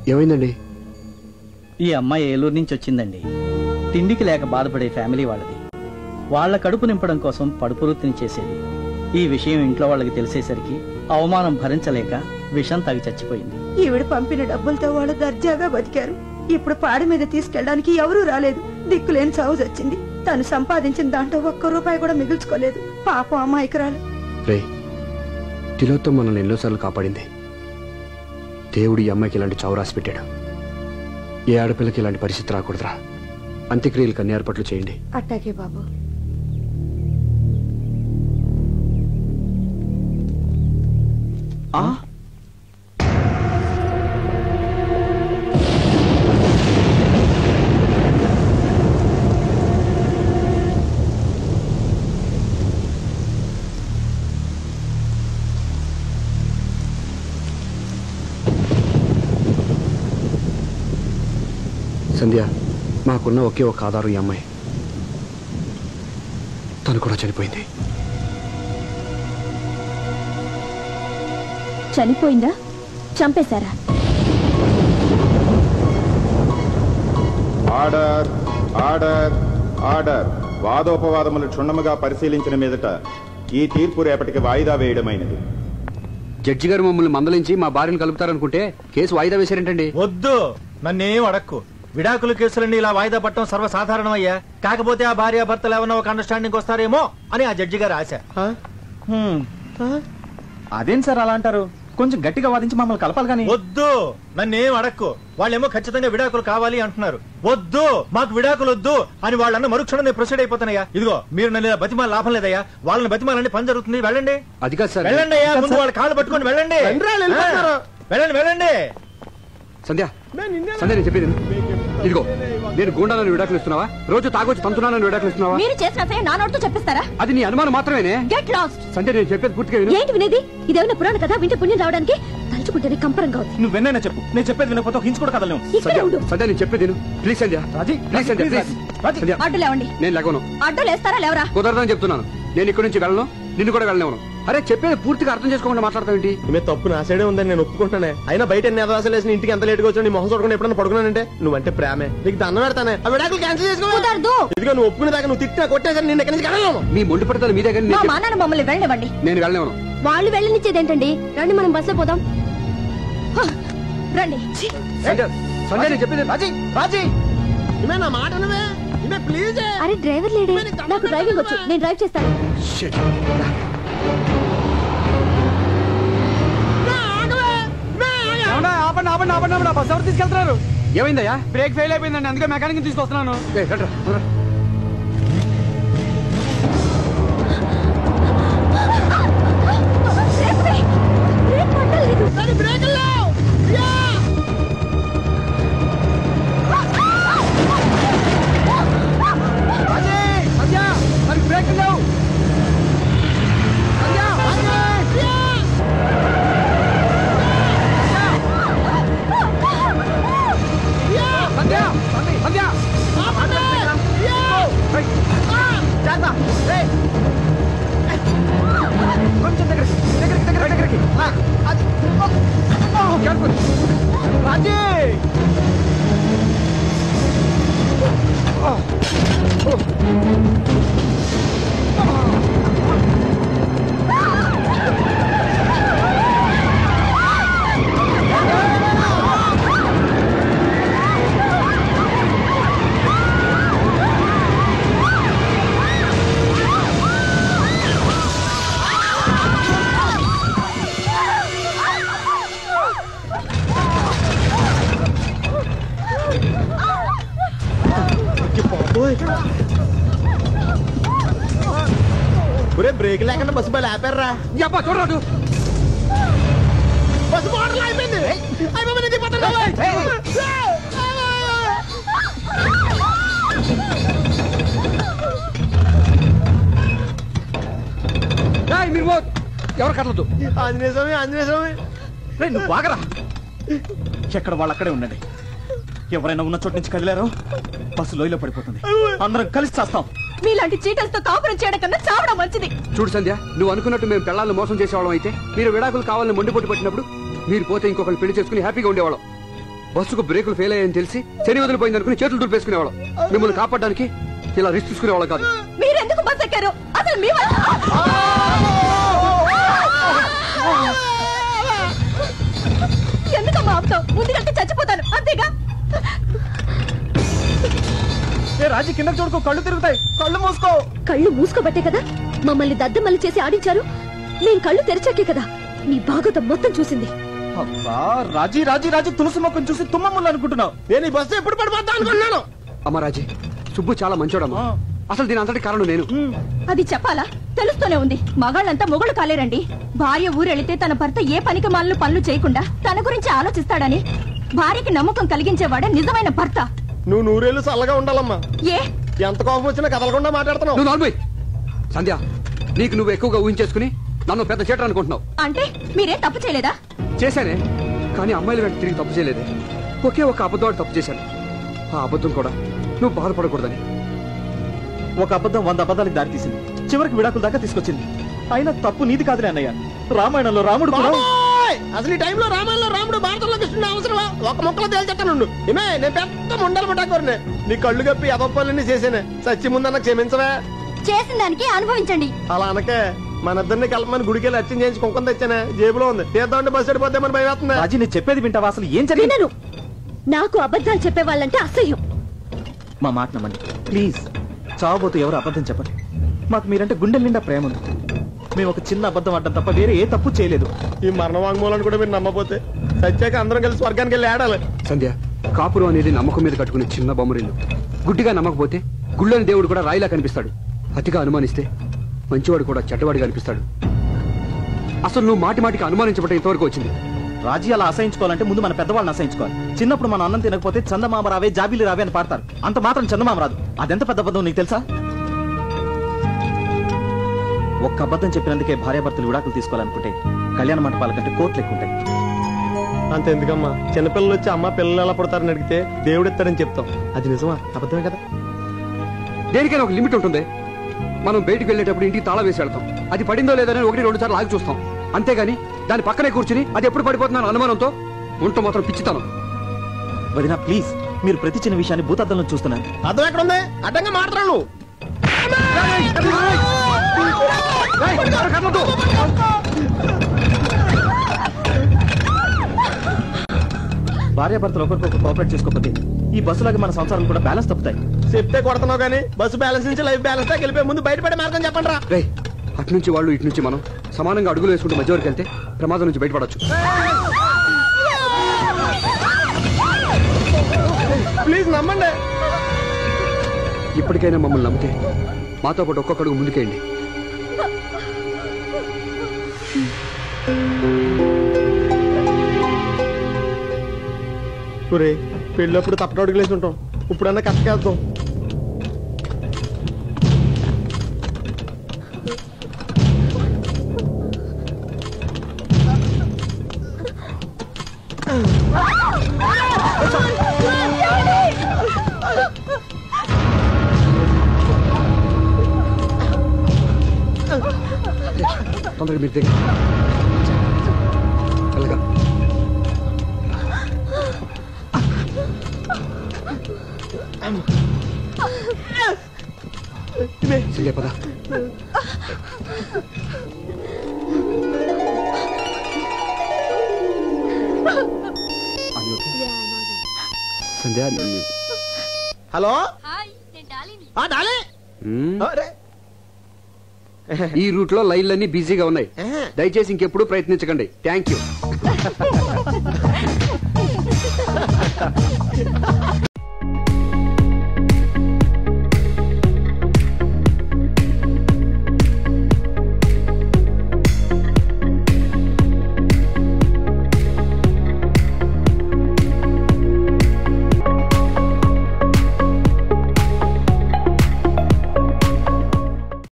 ఏమైందండి ఈ అమ్మాయి ఏలూరు నుంచి వచ్చిందండి తిండికి లేక బాధపడే ఫ్యామిలీ వాళ్ళది వాళ్ళ కడుపు నింపడం కోసం పడుపు వృత్తిని చేసేది ఈ విషయం ఇంట్లో వాళ్ళకి తెలిసేసరికి అవమానం భరించలేక విషం తాగి చచ్చిపోయింది ఈవిడ పంపిన డబ్బులతో వాళ్ళు దర్జాగా బతికారు ఇప్పుడు పాడి మీద తీసుకెళ్ళడానికి ఎవరూ రాలేదు దిక్కులేని చావు వచ్చింది తను సంపాదించిన దాంట్లో ఒక్క రూపాయి కూడా మిగుల్చుకోలేదు పాపం అమాయకురాలు రే తిలోత్తం మనల్ని ఎన్నోసార్లు కాపాడింది దేవుడు ఈ అమ్మాయికి ఇలాంటి చావు రాసి పెట్టాడు ఏ ఆడపిల్లకి ఇలాంటి పరిస్థితి రాకూడదురా అంత్యక్రియలకు అన్ని ఏర్పాట్లు చేయండి అట్టాకే బాబు సంధ్య మాకున్న ఒకే ఒక ఆధారం ఈ అమ్మాయి తను కూడా చనిపోయింది చనిపోయిందా చంపేశారా ఆర్డర్ ఆర్డర్ ఆర్డర్ వాదోపవాదములు క్షుణ్ణముగా పరిశీలించిన మీదట ఈ తీర్పు రేపటికి వాయిదా వేయడమైనది జడ్జి గారు మమ్మల్ని మందలించి మా భార్యను కలుపుతారనుకుంటే కేసు వాయిదా వేశారేంటండి వద్దు నన్నేం అడక్కు విడాకుల కేసులన్నీ ఇలా వాయిదా పట్టడం సర్వసాధారణమయ్యా కాకపోతే ఆ భార్య భర్తలు ఏమన్నా ఒక అండర్స్టాండింగ్ వస్తారేమో అని ఆ జడ్జి గారు ఆశ అదేం సార్ అలా అంటారు కొంచెం గట్టిగా వాదించి మమ్మల్ని కలపాలి కానీ వద్దు నన్నేం అడక్కు వాళ్ళేమో ఖచ్చితంగా విడాకులు కావాలి అంటున్నారు వద్దు మాకు విడాకులు వద్దు అని వాళ్ళన్న మరుక్షణం నేను ప్రొసీడ్ అయిపోతానయ్యా ఇదిగో మీరు నన్ను ఇలా బతిమాల లాభం లేదయ్యా వాళ్ళని బతిమాలని పని జరుగుతుంది వెళ్ళండి అది కాదు సార్ వెళ్ళండి అయ్యా ముందు వాళ్ళ కాళ్ళు పట్టుకొని వెళ్ళండి ఆ, వెళ్ళండి వెళ్ళండి సంధ్య సంధ్య నేను చెప్పేది విను. ఇదిగో నేను గుండాలను విడాకులు ఇస్తున్నావా రోజు తాగొచ్చి తంతున్నానని విడాకులు ఇస్తున్నావా మీరు చేసిన అసహ్యం నా నోటితో చెప్పిస్తారా అది నీ అనుమానం మాత్రమేనే గెట్ లాస్ట్ సంధ్య నేను చెప్పేది పూర్తిగా విను ఏంటి వినేది ఇదేమైనా పురాణ కదా వింటే పుణ్యం రావడానికి తలుచుకుంటేనే కంపరంగా ఉంది నువ్వు వెన్నైనా చెప్పు నేను చెప్పేది వినకపోతే ఒక ఇంచు కూడా కదలేము ఇక్కడే సంధ్య ఉండు సంధ్య నేను చెప్పేది విను please Sandhya Raji please Sandhya please Raji Sandhya అడ్డు లేవండి నేను లేవను అడ్డు లేస్తారా లేవరా కుదరదని చెప్తున్నాను నేను ఇక్కడి నుంచి వెళ్ళను నిన్ను కూడా వెళ్ళనివ్వను అరే చెప్పేది పూర్తిగా అర్థం చేసుకోకుండా మాట్లాడతావేంటి మీ తప్పు నా సైడే ఉందని నేను ఒప్పుకుంటానే అయినా బయట ఎన్ని అదవాసాలు వేసిన ఇంటికి ఎంత లేట్గా వచ్చి నీ మొహం చూడకుండా ఎప్పుడైనా పడుకున్నానంటే నువ్వంటే ప్రేమే నీకు దండం పెడతానే ఆ విడాకులు క్యాన్సిల్ చేసుకో కుదరదు ఇదిగో నువ్వు ఒప్పుకునే దాకా నువ్వు తిట్టినా కొట్టేసరి నేను ఎక్కడి నుంచి కడగలను మీ మొండి పడతాను మీ దగ్గర మా నేను మా నాన్న మమ్మల్ని వెళ్ళనివ్వండి నేను వెళ్ళనివ్వను వాళ్ళు వెళ్ళనిచ్చేదేంటండి రండి మనం బస్సులో పోదాం హ, రండి సంధ్య సంధ్య నేను చెప్పేది రాజీ రాజీ ఇమే నా మాట నువ్వే ఇమే ప్లీజ్ అరే డ్రైవర్ లేడే నాకు డ్రైవింగ్ వచ్చు నేను డ్రైవ్ చేస్తాను Shit. ఆపండి ఆపండి ఆపండి ఆపండి బస్ ఎవరు తీసుకెళ్తున్నారు ఏమైందయ్యా బ్రేక్ ఫెయిల్ అయిపోయిందండి అందుకే మెకానిక్ తీసుకొస్తున్నాను ఏయ్, రండ్రా, రండ్రా. బ్రేక్ పట్టలేదు సంధ్య మరి బ్రేక్ లేవు సంధ్య సంధ్య ఏయ్. జాగ్రత్త. ఏయ్. కొంచెం దగ్గరికి దగ్గరికి దగ్గర దగ్గరికి ఆ, అది. ఓ, ఓ, careful. రాజీ ఓ, ఓ. ఒరే బ్రేక్ లేకుండా బస్సు బయలు ఆపారా యబ్బా, చూడరాదు బస్సు మోటార్లు అయిపోయింది అయిపోయింది ఇది పట్టండి. ఏయ్, మీరు పో. ఎవరు కదలదు ఆంజనేయ స్వామి ఆంజనేయ స్వామి రేయ్, నువ్వు బాగరా ఎక్కడ వాళ్ళు అక్కడే ఉండండి ఎవరైనా ఉన్న చోటు నుంచి కదిలారో బస్సు లోయలో పడిపోతుంది అందరం కలిసి చేస్తాం మీలాంటి చీటలతో కాపురం చేయడం కన్నా చావడం మంచిది చూడు సంధ్య నువ్వు అనుకున్నట్టు మేము పిల్లల్ని మోసం చేసేవాళ్ళం అయితే మీరు విడాకులు కావాలని మొండిపోటు పెట్టినప్పుడు మీరు పోతే ఇంకొకరిని పెళ్లి చేసుకుని హ్యాపీగా ఉండేవాళ్ళం బస్సుకు బ్రేకులు ఫెయిల్ అయ్యాయని తెలిసి శని వదిలిపోయింది అనుకుని చేతులు దులిపేసుకునేవాళ్ళం మిమ్మల్ని కాపాడడానికి ఇలా రిస్క్ తీసుకునేవాళ్ళం కాదు మీరెందుకు బస్ ఎక్కారు అసలు మీ వల్ల ఎందుకమ్మా ఆపుతావు ముందుకంటే చచ్చిపోతాను అంతేగా ఏ రాజీ కింద చూడుకో కళ్ళు తిరుగుతాయి కళ్ళు మూసుకో కళ్ళు మూసుకోబట్టే కదా మమ్మల్ని దద్దమల్లి చేసి ఆడించారు నేను కళ్ళు తెరిచాకే కదా నీ భాగవతం మొత్తం చూసింది అబ్బా రాజీ రాజీ రాజీ తులసి మొక్కను చూసి తుమ్మములు అనుకుంటున్నావు నేను ఈ బస్సు ఎప్పుడు పడిపోతా అనుకున్నాను అమ్మరాజీ సుబ్బు చాలా మంచోడమ్మా అసలు దీని అంతటి కారణం నేను అది చెప్పాలా తెలుస్తూనే ఉంది మగాళ్ళంతా మొగుడు కాలేరండి భార్య ఊరెళితే తన భర్త ఏ పనికి మాలను పనులు చేయకుండా తన గురించి ఆలోచిస్తాడని భార్యకి నమ్మకం కలిగించేవాడే నిజమైన భర్త నువ్వు నూరేళ్ళు చల్లగా ఉండాలమ్మా ఏ ఎంత కోపం వచ్చినా కదలకుండా మాట్లాడుతున్నావు నువ్వు నార్మల్ సంధ్య నీకు నువ్వు ఎక్కువగా ఊహించేసుకుని నన్ను పెద్ద చేటర్ అనుకుంటున్నావు అంటే మీరేం తప్పు చేయలేదా చేశానే కానీ అమ్మాయిల వెంట తిరిగి తప్పు చేయలేదే ఒకే ఒక అబద్ధం ఆడి తప్పు చేశాను ఆ అబద్ధం కూడా నువ్వు బాధపడకూడదని ఒక అబద్ధం వంద అబద్ధాలకు దారి తీసింది చివరికి విడాకుల దాకా తీసుకొచ్చింది అయినా తప్పు నీది కాదులే అన్నయ్య రామాయణంలో రాముడు కూడా బాబోయ్! అసలు ఈ టైంలో రామాయణంలో రాముడు భారతంలో కృష్ణుడు అవసరమా ఒక మొక్కలో తేల్చెట్టాను ఏమే నేను పెద్ద ముండలు పట్టాకోరనే నీ కళ్ళు కప్పి అదొప్పలన్నీ చేసేనే సచ్చి ముందన్న క్షమించవే చేసిన దానికి అనుభవించండి అలా అనకే మన ఇద్దరిని కలపమని గుడికి వెళ్ళి అర్చన చేయించి కుంకుమ తెచ్చానే జేబులో ఉంది తీద్దాం అంటే బస్సు వెళ్ళిపోద్దామని భయం వేస్తుంది రాజీ నేను చెప్పేది వింటావా అసలు ఏం జరిగింది వినను నాకు అబద్ధాలు చెప్పేవాళ్ళంటే అసహ్యం మా మాట నమ్మండి ప్లీజ్ చావబోతూ ఎవరు అబద్ధం చెప్పండి మాకు మీరంటే గుండెల నిండా ప్రేమ ఉంది మేము ఒక చిన్న అబద్ధం ఆడడం తప్ప వేరే ఏ తప్పు చేయలేదు ఈ మరణ వాంగ్మూలాన్ని కూడా మీరు నమ్మపోతే సత్యాక అందరం కలిసి స్వర్గానికి వెళ్ళి ఆడాలి సంధ్య కాపురం అనేది నమ్మకం మీద కట్టుకునే చిన్న బొమ్మరిల్లు గుడ్డిగా నమ్మకపోతే గుళ్ళని దేవుడు కూడా రాయిలా కనిపిస్తాడు అతిగా అనుమానిస్తే మంచివాడు కూడా చెడ్డవాడిగా అనిపిస్తాడు అసలు నువ్వు మాటి మాటికి అనుమానించబట్ట ఇంతవరకు వచ్చింది రాజీ అలా అసహించుకోవాలంటే ముందు మన పెద్దవాళ్ళని అసహించుకోవాలి చిన్నప్పుడు మన అన్నం తినకపోతే చందమామ రావే జాబిలి రావే అని పాడతారు అంత మాత్రం చందమామ రాదు అదెంత పెద్ద అబద్ధం నీకు తెలుసా ఒక్క అబద్ధం చెప్పినందుకే భార్యాభర్తలు విడాకులు తీసుకోవాలనుకుంటే కళ్యాణ మంటపాల కంటే కోట్లు ఎక్కువ ఉంటాయి అంత ఎందుకమ్మా చిన్నపిల్లలు వచ్చి అమ్మ పిల్లలు ఎలా పుడతారని అడిగితే దేవుడు ఇస్తారని చెప్తాం అది నిజమా అబద్ధమే కదా దేనికైనా ఒక లిమిట్ ఉంటుంది మనం బయటికి వెళ్ళేటప్పుడు ఇంటికి తాళం వేసి వెళ్తాం అది పడిందో లేదని ఒకటి రెండు సార్లు ఆగి చూస్తాం అంతేగాని దాని పక్కనే కూర్చుని అది ఎప్పుడు పడిపోతున్నాను అనుమానంతో ఉంటూ మాత్రం పిచ్చితాను వదినా ప్లీజ్ మీరు ప్రతి చిన్న విషయాన్ని భూతద్దంలో చూస్తున్నారు అర్థం ఎక్కడ ఉంది అడ్డంగా మాట్లాడు నువ్వు భార్యాభర్తలు ఒకరికొకరు కోఆపరేట్ చేసుకోకపోతే ఈ బస్సులాగా మన సంసారాలు కూడా బ్యాలెన్స్ తప్పుతాయి చెప్తే కొడుతున్నావు కానీ బస్సు బ్యాలెన్స్ నుంచి లైఫ్ బ్యాలెన్స్ దాకా వెళ్ళిపోయి ముందు బయటపడే మార్గం చెప్పండి రా రే అటు నుంచి వాళ్ళు ఇటు నుంచి మనం సమానంగా అడుగులు వేసుకుంటూ మధ్య వరకు వెళ్తే ప్రమాదం నుంచి బయటపడచ్చు ప్లీజ్ నమ్మండి ఇప్పటికైనా మమ్మల్ని నమ్మితే మాతో పాటు ఒక్కొక్క అడుగు ముందుకేయండి ఒరే పెళ్ళప్పుడు తప్పట అడుగులేసి ఉంటాం ఇప్పుడన్నా కష్టకేద్దాం తొందరగా మీరు దగ్గర చల్లగా సంధ్య పద సంధ్య నీ- హలో ఆ, డాలీ మ్మ్. అరే ఈ రూట్ లో లైన్లన్నీ బిజీగా ఉన్నాయి ఆహా. దయచేసి ఇంకెప్పుడు ప్రయత్నించకండి థ్యాంక్ యూ